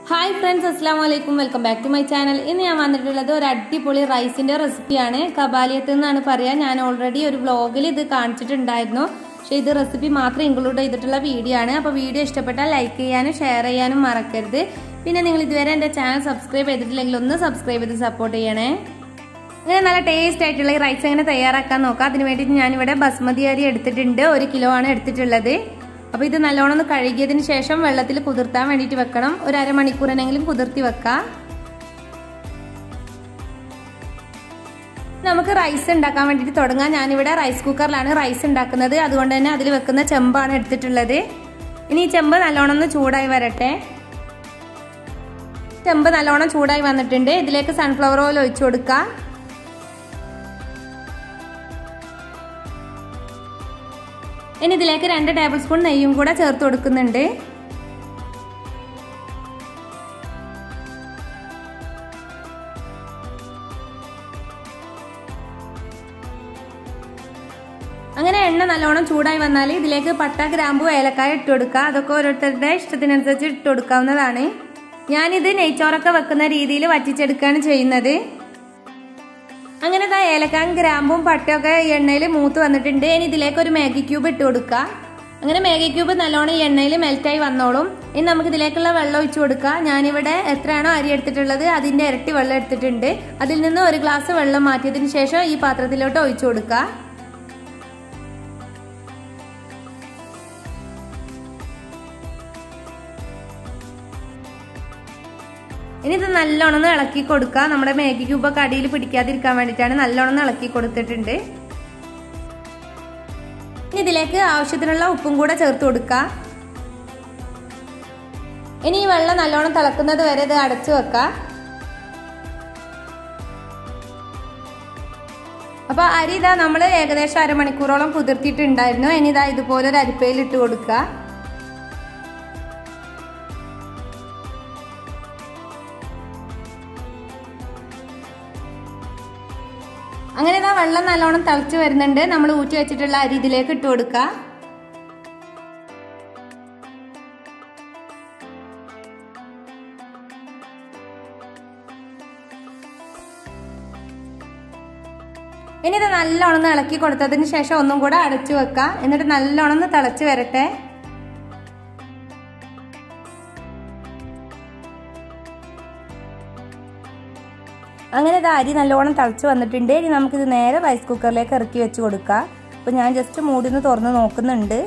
hi friends അസ്സാം വലൈക്കും welcome back to my channel ഇന്ന് ഞാൻ വന്നിട്ടുള്ളത് ഒരു അടിപൊളി റൈസിന്റെ റെസിപ്പിയാണ് കബാലിയത്ത് എന്നാണ് പറയാ ഞാൻ ഓൾറെഡി ഒരു വ്ളോഗിൽ ഇത് കാണിച്ചിട്ടുണ്ടായിരുന്നു പക്ഷെ ഇത് റെസിപ്പി മാത്രം ഇൻക്ലൂഡ് ചെയ്തിട്ടുള്ള വീഡിയോ ആണ് അപ്പോൾ വീഡിയോ ഇഷ്ടപ്പെട്ടാൽ ലൈക്ക് ചെയ്യാനും ഷെയർ ചെയ്യാനും മറക്കരുത് പിന്നെ നിങ്ങൾ ഇതുവരെ എൻ്റെ ചാനൽ സബ്സ്ക്രൈബ് ചെയ്തിട്ടില്ലെങ്കിൽ ഒന്ന് സബ്സ്ക്രൈബ് ചെയ്ത് സപ്പോർട്ട് ചെയ്യണേ അങ്ങനെ നല്ല ടേസ്റ്റ് ആയിട്ടുള്ള ഈ റൈസ് എങ്ങനെ തയ്യാറാക്കാൻ നോക്കാം അതിന് വേണ്ടിയിട്ട് ഞാനിവിടെ ബസ്മതി അരി എടുത്തിട്ടുണ്ട് ഒരു കിലോ ആണ് എടുത്തിട്ടുള്ളത് അപ്പോൾ ഇത് നല്ലോണം ഒന്ന് കഴുകിയതിന് ശേഷം വെള്ളത്തിൽ കുതിർത്താൻ വേണ്ടിയിട്ട് വെക്കണം ഒരു അരമണിക്കൂറിനെങ്കിലും കുതിർത്തി വെക്കാം നമുക്ക് റൈസ് ഉണ്ടാക്കാൻ വേണ്ടിയിട്ട് തുടങ്ങാം ഞാനിവിടെ റൈസ് കുക്കറിലാണ് റൈസ് ഉണ്ടാക്കുന്നത് അതുകൊണ്ട് തന്നെ അതിൽ വെക്കുന്ന ചെമ്പാണ് എടുത്തിട്ടുള്ളത് ഇനി ഈ ചെമ്പ് നല്ലോണം ഒന്ന് ചൂടായി വരട്ടെ ചെമ്പ് നല്ലോണം ചൂടായി വന്നിട്ടുണ്ട് ഇതിലേക്ക് സൺഫ്ലവർ ഓയിൽ ഒഴിച്ചു കൊടുക്കാം ഇനി ഇതിലേക്ക് രണ്ട് ടേബിൾ സ്പൂൺ നെയ്യും കൂടെ ചേർത്ത് കൊടുക്കുന്നുണ്ട് അങ്ങനെ എണ്ണ നല്ലോണം ചൂടായി വന്നാൽ ഇതിലേക്ക് പട്ട ഗ്രാമ്പു ഏലക്കായ ഇട്ട് കൊടുക്കുക അതൊക്കെ ഓരോരുത്തരുടെ ഇഷ്ടത്തിനനുസരിച്ച് ഇട്ട് കൊടുക്കാവുന്നതാണ് ഞാനിത് നെയ്ച്ചോറൊക്കെ വെക്കുന്ന രീതിയിൽ വറ്റിച്ചെടുക്കുകയാണ് ചെയ്യുന്നത് അങ്ങനെ ഇതാ ഏലക്കായും ഗ്രാമ്പും പട്ടയൊക്കെ എണ്ണയിൽ മൂത്ത് വന്നിട്ടുണ്ട് ഇനി ഇതിലേക്ക് ഒരു മാഗി ക്യൂബ് ഇട്ട് കൊടുക്കുക അങ്ങനെ മാഗി ക്യൂബ് നല്ലോണം ഈ എണ്ണയിൽ മെൽറ്റായി വന്നോളും ഇനി നമുക്ക് ഇതിലേക്കുള്ള വെള്ളം ഒഴിച്ചു കൊടുക്കുക ഞാനിവിടെ എത്രയാണോ അരി എടുത്തിട്ടുള്ളത് അതിന്റെ ഇരട്ടി വെള്ളം എടുത്തിട്ടുണ്ട് അതിൽ നിന്ന് ഒരു ഗ്ലാസ് വെള്ളം മാറ്റിയതിന് ശേഷം ഈ പാത്രത്തിലോട്ട് ഒഴിച്ചു കൊടുക്കുക ഇനി ഇത് നല്ലോണം ഒന്ന് ഇളക്കി കൊടുക്കുക നമ്മുടെ മാഗി ക്യൂബൊക്കെ അടിയിൽ പിടിക്കാതിരിക്കാൻ വേണ്ടിയിട്ടാണ് നല്ലോണം ഒന്ന് ഇളക്കി കൊടുത്തിട്ടുണ്ട് ഇനി ഇതിലേക്ക് ആവശ്യത്തിനുള്ള ഉപ്പും കൂടെ ചേർത്ത് കൊടുക്കുക ഇനി ഈ വെള്ളം നല്ലോണം തിളക്കുന്നത് വരെ ഇത് അടച്ചു വെക്കുക അപ്പൊ അരി ഇതാ നമ്മൾ ഏകദേശം അരമണിക്കൂറോളം കുതിർത്തിയിട്ടുണ്ടായിരുന്നു ഇനി ഇതാ ഇതുപോലെ ഒരു അരിപ്പയിൽ ഇട്ട് കൊടുക്കുക അങ്ങനെ ഇതാ വെള്ളം നല്ലോണം തിളച്ച് വരുന്നുണ്ട് നമ്മൾ ഊറ്റി വെച്ചിട്ടുള്ള അരി ഇതിലേക്ക് ഇട്ട് കൊടുക്കുക ഇനി ഇത് നല്ലോണം ഒന്ന് ഇളക്കി കൊടുത്തതിന് ശേഷം ഒന്നും കൂടെ അടച്ചു വെക്കുക എന്നിട്ട് നല്ലോണം ഒന്ന് തിളച്ച് വരട്ടെ അങ്ങനെ ഇത് അരി നല്ലോണം തിളച്ച് വന്നിട്ടുണ്ട് ഇനി നമുക്കിത് നേരെ റൈസ് കുക്കറിലേക്ക് ഇറക്കി വെച്ച് കൊടുക്കാം അപ്പോൾ ഞാൻ ജസ്റ്റ് മൂടിന്ന് തുറന്ന് നോക്കുന്നുണ്ട്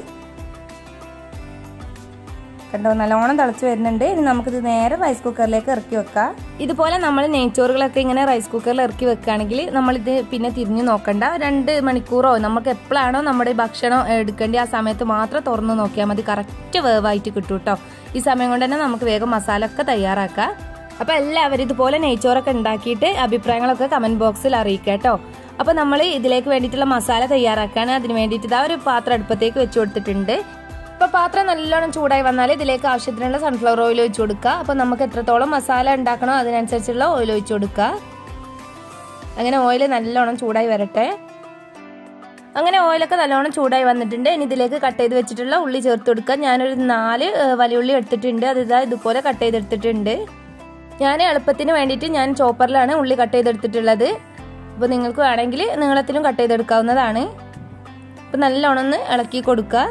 കണ്ടോ നല്ലോണം തിളച്ച് വരുന്നുണ്ട് ഇനി നമുക്കിത് നേരെ റൈസ് കുക്കറിലേക്ക് ഇറക്കി വെക്കാം ഇതുപോലെ നമ്മൾ നെയ്ച്ചോറുകളൊക്കെ ഇങ്ങനെ റൈസ് കുക്കറിൽ ഇറക്കി വെക്കുകയാണെങ്കിൽ നമ്മളിത് പിന്നെ തിരിഞ്ഞു നോക്കണ്ട രണ്ട് മണിക്കൂറോ നമുക്ക് എപ്പോഴാണോ നമ്മുടെ ഭക്ഷണം എടുക്കേണ്ടി ആ സമയത്ത് മാത്രം തുറന്ന് നോക്കിയാൽ മതി കറക്റ്റ് വേവായിട്ട് കിട്ടും കേട്ടോ ഈ സമയം കൊണ്ട് തന്നെ നമുക്ക് വേഗം മസാല ഒക്കെ തയ്യാറാക്കാം അപ്പൊ എല്ലാവരും ഇതുപോലെ നെയ്ച്ചോറൊക്കെ ഉണ്ടാക്കിയിട്ട് അഭിപ്രായങ്ങളൊക്കെ കമന്റ് ബോക്സിൽ അറിയിക്കുക കേട്ടോ അപ്പൊ നമ്മൾ ഇതിലേക്ക് വേണ്ടിയിട്ടുള്ള മസാല തയ്യാറാക്കാണ് അതിന് വേണ്ടിയിട്ട് ഇതാ ഒരു പാത്രം അടുപ്പത്തേക്ക് വെച്ച് കൊടുത്തിട്ടുണ്ട് അപ്പൊ പാത്രം നല്ലോണം ചൂടായി വന്നാൽ ഇതിലേക്ക് ആവശ്യത്തിനുള്ള സൺഫ്ലവർ ഓയിൽ ഒഴിച്ചു കൊടുക്കുക അപ്പൊ നമുക്ക് എത്രത്തോളം മസാല ഉണ്ടാക്കണോ അതിനനുസരിച്ചുള്ള ഓയിൽ ഒഴിച്ചു കൊടുക്കുക അങ്ങനെ ഓയിൽ നല്ലോണം ചൂടായി വരട്ടെ അങ്ങനെ ഓയിലൊക്കെ നല്ലോണം ചൂടായി വന്നിട്ടുണ്ട് ഇനി ഇതിലേക്ക് കട്ട് ചെയ്ത് വെച്ചിട്ടുള്ള ഉള്ളി ചേർത്ത് കൊടുക്കുക ഞാനൊരു നാല് വലിയ ഉള്ളി എടുത്തിട്ടുണ്ട് അത് ഇതാ ഇതുപോലെ കട്ട് ചെയ്തെടുത്തിട്ടുണ്ട് ഞാൻ എളുപ്പത്തിന് വേണ്ടിയിട്ട് ഞാൻ ചോപ്പറിലാണ് ഉള്ളി കട്ട് ചെയ്തെടുത്തിട്ടുള്ളത് അപ്പോൾ നിങ്ങൾക്ക് വേണമെങ്കിൽ നീളത്തിലും കട്ട് ചെയ്തെടുക്കാവുന്നതാണ് അപ്പോൾ നല്ലോണം ഒന്ന് ഇളക്കി കൊടുക്കുക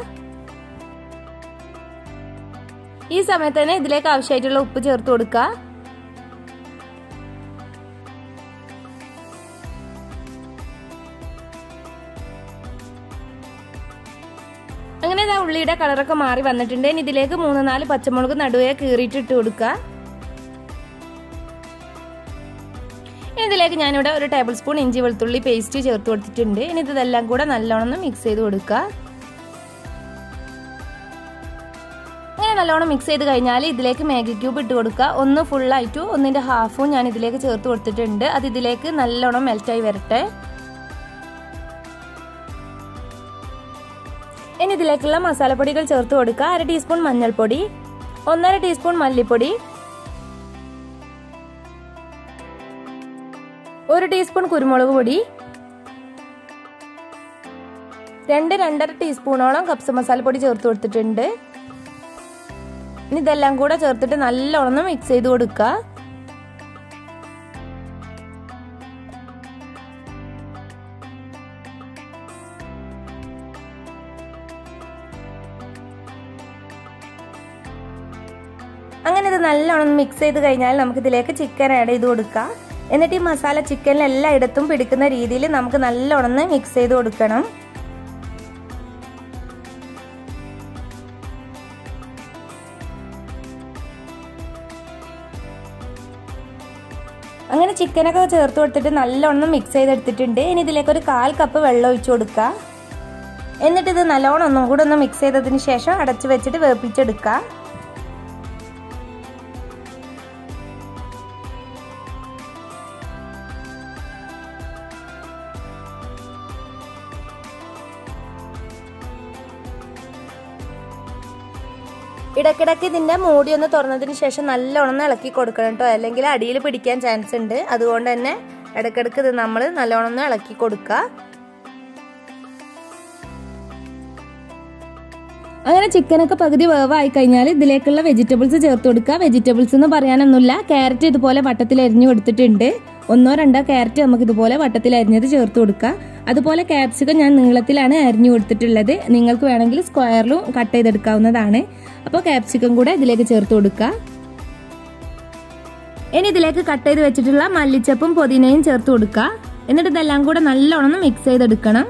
ഈ സമയത്ത് തന്നെ ഇതിലേക്ക് ആവശ്യമായിട്ടുള്ള ഉപ്പ് ചേർത്ത് കൊടുക്കുക അങ്ങനെ ഇതാ ഉള്ളിയുടെ കളറൊക്കെ മാറി വന്നിട്ടുണ്ട് ഇനി ഇതിലേക്ക് മൂന്ന് നാല് പച്ചമുളക് നടുവേ കീറിയിട്ട് ഇട്ട് കൊടുക്കുക ഇതിലേക്ക് ഞാനിവിടെ ഒരു ടേബിൾ സ്പൂൺ ഇഞ്ചി വെളുത്തുള്ളി പേസ്റ്റ് ചേർത്ത് കൊടുത്തിട്ടുണ്ട് ഇനി ഇതെല്ലാം കൂടെ നല്ലോണം മിക്സ് ചെയ്ത് കൊടുക്കുക അങ്ങനെ നല്ലോണം മിക്സ് ചെയ്ത് കഴിഞ്ഞാൽ ഇതിലേക്ക് മാഗി ക്യൂബ് ഇട്ട് കൊടുക്കുക ഒന്ന് ഫുള്ളായിട്ടും ഒന്നിൻ്റെ ഹാഫും ഞാൻ ഇതിലേക്ക് ചേർത്ത് കൊടുത്തിട്ടുണ്ട് അത് ഇതിലേക്ക് നല്ലോണം മെൽറ്റായി വരട്ടെ ഇനി ഇതിലേക്കുള്ള മസാലപ്പൊടികൾ ചേർത്ത് കൊടുക്കുക അര ടീസ്പൂൺ മഞ്ഞൾപ്പൊടി ഒന്നര ടീസ്പൂൺ മല്ലിപ്പൊടി ഒരു ടീസ്പൂൺ കുരുമുളക് പൊടി രണ്ട് രണ്ടര ടീസ്പൂണോളം കപ്സ മസാലപ്പൊടി ചേർത്ത് കൊടുത്തിട്ടുണ്ട് ഇനി ഇതെല്ലാം കൂടെ ചേർത്തിട്ട് നല്ലോണം മിക്സ് ചെയ്ത് കൊടുക്കുക അങ്ങനെ ഇത് നല്ലോണം മിക്സ് ചെയ്ത് കഴിഞ്ഞാൽ നമുക്ക് ഇതിലേക്ക് ചിക്കൻ ആഡ് ചെയ്ത് കൊടുക്കാം എന്നിട്ട് ഈ മസാല ചിക്കനിൽ എല്ലായിടത്തും പിടിക്കുന്ന രീതിയിൽ നമുക്ക് നല്ലോണം മിക്സ് ചെയ്ത് കൊടുക്കണം അങ്ങനെ ചിക്കനൊക്കെ ചേർത്ത് കൊടുത്തിട്ട് നല്ലോണം മിക്സ് ചെയ്തെടുത്തിട്ടുണ്ട് ഇനി ഇതിലേക്ക് ഒരു കാൽ കപ്പ് വെള്ളം ഒഴിച്ചു കൊടുക്കുക എന്നിട്ട് ഇത് നല്ലോണം ഒന്നും കൂടെ ഒന്ന് മിക്സ് ചെയ്തതിന് ശേഷം അടച്ചു വെച്ചിട്ട് വേപ്പിച്ചെടുക്കുക ഇടയ്ക്കിടയ്ക്ക് ഇതിന്റെ മൂടി ഒന്ന് തുറന്നതിന് ശേഷം നല്ലോണം ഇളക്കി കൊടുക്കണം കേട്ടോ അല്ലെങ്കിൽ അടിയിൽ പിടിക്കാൻ ചാൻസ് ഉണ്ട് അതുകൊണ്ട് തന്നെ ഇടയ്ക്കിടയ്ക്ക് ഇത് നമ്മൾ നല്ലോണം ഒന്ന് ഇളക്കി കൊടുക്കുക അങ്ങനെ ചിക്കനൊക്കെ പകുതി വേവായി കഴിഞ്ഞാൽ ഇതിലേക്കുള്ള വെജിറ്റബിൾസ് ചേർത്ത് കൊടുക്കുക വെജിറ്റബിൾസ് എന്ന് പറയാനൊന്നുമില്ല ക്യാരറ്റ് ഇതുപോലെ വട്ടത്തിൽ അരിഞ്ഞു കൊടുത്തിട്ടുണ്ട് ഒന്നോ രണ്ടോ ക്യാരറ്റ് നമുക്ക് ഇതുപോലെ വട്ടത്തിൽ അരിഞ്ഞത് ചേർത്ത് കൊടുക്കുക അതുപോലെ ക്യാപ്സിക്കം ഞാൻ നീളത്തിലാണ് അരിഞ്ഞു കൊടുത്തിട്ടുള്ളത് നിങ്ങൾക്ക് വേണമെങ്കിൽ സ്ക്വയറിലും കട്ട് ചെയ്തെടുക്കാവുന്നതാണ് അപ്പോൾ ക്യാപ്സിക്കം കൂടെ ഇതിലേക്ക് ചേർത്ത് കൊടുക്കുക ഇനി ഇതിലേക്ക് കട്ട് ചെയ്ത് വെച്ചിട്ടുള്ള മല്ലിച്ചപ്പും പുതിനയും ചേർത്ത് കൊടുക്കുക എന്നിട്ട് ഇതെല്ലാം കൂടെ നല്ലോണം മിക്സ് ചെയ്തെടുക്കണം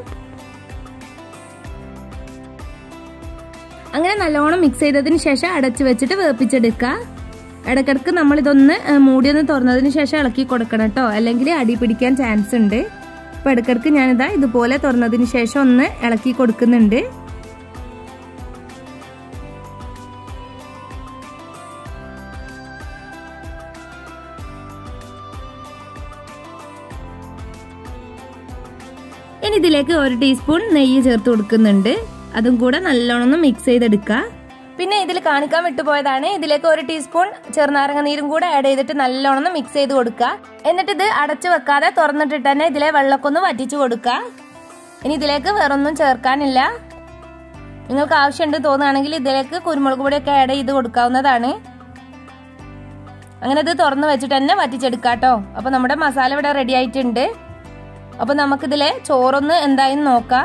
അങ്ങനെ നല്ലോണം മിക്സ് ചെയ്തതിന് ശേഷം അടച്ചു വെച്ചിട്ട് വേപ്പിച്ചെടുക്കുക ഇടയ്ക്കിടയ്ക്ക് നമ്മൾ ഇതൊന്ന് മൂടി ഒന്ന് തുറന്നതിന് ശേഷം ഇളക്കി കൊടുക്കണം കേട്ടോ അല്ലെങ്കിൽ അടി പിടിക്കാൻ ചാൻസ് ഉണ്ട് അപ്പോൾ ഇടയ്ക്കിടയ്ക്ക് ഞാനിതാ ഇതുപോലെ തുറന്നതിന് ശേഷം ഒന്ന് ഇളക്കി കൊടുക്കുന്നുണ്ട് ഇനി ഇതിലേക്ക് ഒരു ടീസ്പൂൺ നെയ്യ് ചേർത്ത് കൊടുക്കുന്നുണ്ട് അതും കൂടെ നല്ലോണം മിക്സ് ചെയ്തെടുക്കുക പിന്നെ ഇതിൽ കാണിക്കാൻ വിട്ടുപോയതാണ് ഇതിലേക്ക് ഒരു ടീസ്പൂൺ ചെറുനാരങ്ങ നീരും കൂടെ ആഡ് ചെയ്തിട്ട് നല്ലോണം മിക്സ് ചെയ്ത് കൊടുക്കുക എന്നിട്ട് ഇത് അടച്ചു വെക്കാതെ തുറന്നിട്ടിട്ട് തന്നെ ഇതിലെ വെള്ളമൊക്കെ ഒന്ന് വറ്റിച്ചു കൊടുക്കുക ഇനി ഇതിലേക്ക് വേറൊന്നും ചേർക്കാനില്ല നിങ്ങൾക്ക് ആവശ്യമുണ്ട് തോന്നുകയാണെങ്കിൽ ഇതിലേക്ക് കുരുമുളക് പൊടിയൊക്കെ ആഡ് ചെയ്ത് കൊടുക്കാവുന്നതാണ് അങ്ങനെ ഇത് തുറന്ന് വെച്ചിട്ട് തന്നെ വറ്റിച്ചെടുക്കാം കേട്ടോ അപ്പൊ നമ്മുടെ മസാല ഇവിടെ റെഡി ആയിട്ടുണ്ട് അപ്പൊ നമുക്കിതിലെ ചോറൊന്ന് എന്തായാലും നോക്കാം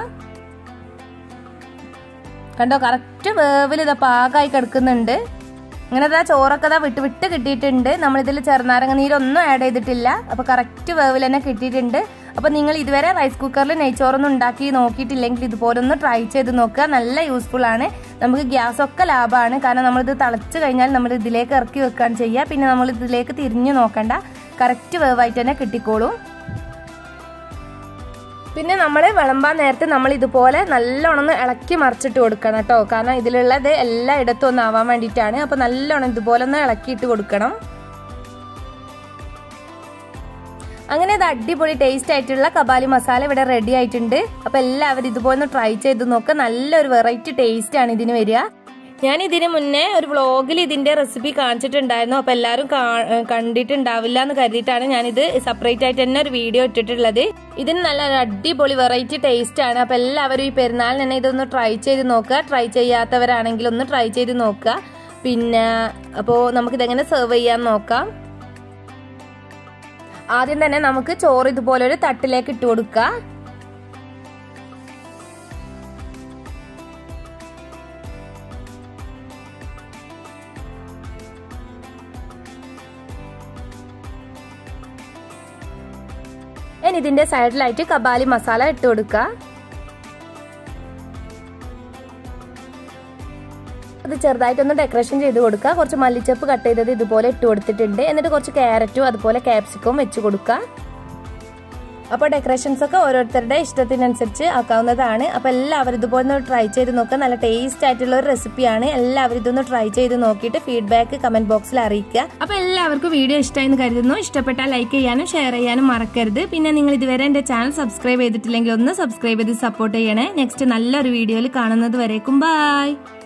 കണ്ടോ കറക്റ്റ് വേവിൽ ഇതാ പാകമായി കിടക്കുന്നുണ്ട് അങ്ങനെ ഇതാ ചോറൊക്കെ ഇതാ വിട്ട് വിട്ട് കിട്ടിയിട്ടുണ്ട് നമ്മളിതിൽ ചെറുനാരങ്ങ നീരൊന്നും ആഡ് ചെയ്തിട്ടില്ല അപ്പൊ കറക്റ്റ് വേവിൽ തന്നെ കിട്ടിയിട്ടുണ്ട് അപ്പൊ നിങ്ങൾ ഇതുവരെ റൈസ് കുക്കറിൽ നെയ്ച്ചോറൊന്നും ഉണ്ടാക്കി നോക്കിയിട്ടില്ലെങ്കിൽ ഇതുപോലെ ഒന്ന് ട്രൈ ചെയ്ത് നോക്കുക നല്ല യൂസ്ഫുൾ ആണ് നമുക്ക് ഗ്യാസ് ഒക്കെ ലാഭമാണ് കാരണം നമ്മളിത് തിളച്ച് കഴിഞ്ഞാൽ നമ്മൾ ഇതിലേക്ക് ഇറക്കി വെക്കുകയാണ് ചെയ്യുക പിന്നെ നമ്മൾ ഇതിലേക്ക് തിരിഞ്ഞു നോക്കണ്ട കറക്റ്റ് വേവായിട്ട് തന്നെ കിട്ടിക്കോളും പിന്നെ നമ്മൾ വിളമ്പാൻ നേരത്തെ നമ്മൾ ഇതുപോലെ നല്ലോണം ഒന്ന് ഇളക്കി മറിച്ചിട്ട് കൊടുക്കണം കേട്ടോ കാരണം ഇതിലുള്ളത് എല്ലായിടത്തും ഒന്ന് ആവാൻ വേണ്ടിയിട്ടാണ് അപ്പൊ നല്ലോണം ഇതുപോലെ ഒന്ന് ഇളക്കിയിട്ട് കൊടുക്കണം അങ്ങനെ ഇത് അടിപൊളി ടേസ്റ്റ് ആയിട്ടുള്ള കബാലി മസാല ഇവിടെ റെഡി ആയിട്ടുണ്ട് അപ്പൊ എല്ലാവരും ഇതുപോലെ ഒന്ന് ട്രൈ ചെയ്ത് നോക്കുക നല്ലൊരു വെറൈറ്റി ടേസ്റ്റ് ആണ് ഇതിന് വരിക ഞാൻ ഇതിന് മുന്നേ ഒരു വ്ളോഗിൽ ഇതിന്റെ റെസിപ്പി കാണിച്ചിട്ടുണ്ടായിരുന്നു അപ്പൊ എല്ലാവരും കണ്ടിട്ടുണ്ടാവില്ല എന്ന് കരുതിയിട്ടാണ് ഞാനിത് സെപ്പറേറ്റ് ആയിട്ട് തന്നെ ഒരു വീഡിയോ ഇട്ടിട്ടുള്ളത് ഇതിന് നല്ല ഒരു അടിപൊളി വെറൈറ്റി ടേസ്റ്റ് ആണ് അപ്പൊ എല്ലാവരും ഈ പെരുന്നാളിന് തന്നെ ഇതൊന്ന് ട്രൈ ചെയ്ത് നോക്കുക ട്രൈ ചെയ്യാത്തവരാണെങ്കിൽ ഒന്ന് ട്രൈ ചെയ്ത് നോക്കുക പിന്നെ അപ്പോൾ നമുക്കിതെങ്ങനെ സെർവ് ചെയ്യാൻ നോക്കാം ആദ്യം തന്നെ നമുക്ക് ചോറ് ഇതുപോലെ ഒരു തട്ടിലേക്ക് ഇട്ട് കൊടുക്കുക ഇനി ഇതിന്റെ സൈഡിലായിട്ട് കബാലി മസാല ഇട്ട് കൊടുക്കുക അത് ചെറുതായിട്ടൊന്ന് ഡെക്കറേഷൻ ചെയ്ത് കൊടുക്കുക കുറച്ച് മല്ലിച്ചപ്പ് കട്ട് ചെയ്തത് ഇതുപോലെ ഇട്ട് കൊടുത്തിട്ടുണ്ട് എന്നിട്ട് കുറച്ച് ക്യാരറ്റും അതുപോലെ ക്യാപ്സിക്കവും വെച്ച് കൊടുക്കുക അപ്പോൾ ഡെക്കറേഷൻസ് ഒക്കെ ഓരോരുത്തരുടെ ഇഷ്ടത്തിനനുസരിച്ച് ആക്കാവുന്നതാണ് അപ്പോൾ എല്ലാവരും ഇതുപോലെ ഒന്ന് ട്രൈ ചെയ്ത് നോക്കുക നല്ല ടേസ്റ്റ് ആയിട്ടുള്ള ഒരു റെസിപ്പിയാണ് എല്ലാവരും ഇതൊന്ന് ട്രൈ ചെയ്ത് നോക്കിയിട്ട് ഫീഡ്ബാക്ക് കമന്റ് ബോക്സിൽ അറിയിക്കുക അപ്പോൾ എല്ലാവർക്കും വീഡിയോ ഇഷ്ടമായി എന്ന് കരുതുന്നു ഇഷ്ടപ്പെട്ടാൽ ലൈക്ക് ചെയ്യാനും ഷെയർ ചെയ്യാനും മറക്കരുത് പിന്നെ നിങ്ങൾ ഇതുവരെ എൻ്റെ ചാനൽ സബ്സ്ക്രൈബ് ചെയ്തിട്ടില്ലെങ്കിൽ ഒന്ന് സബ്സ്ക്രൈബ് ചെയ്ത് സപ്പോർട്ട് ചെയ്യണേ നെക്സ്റ്റ് നല്ലൊരു വീഡിയോയിൽ കാണുന്നത് വരേക്കും ബൈ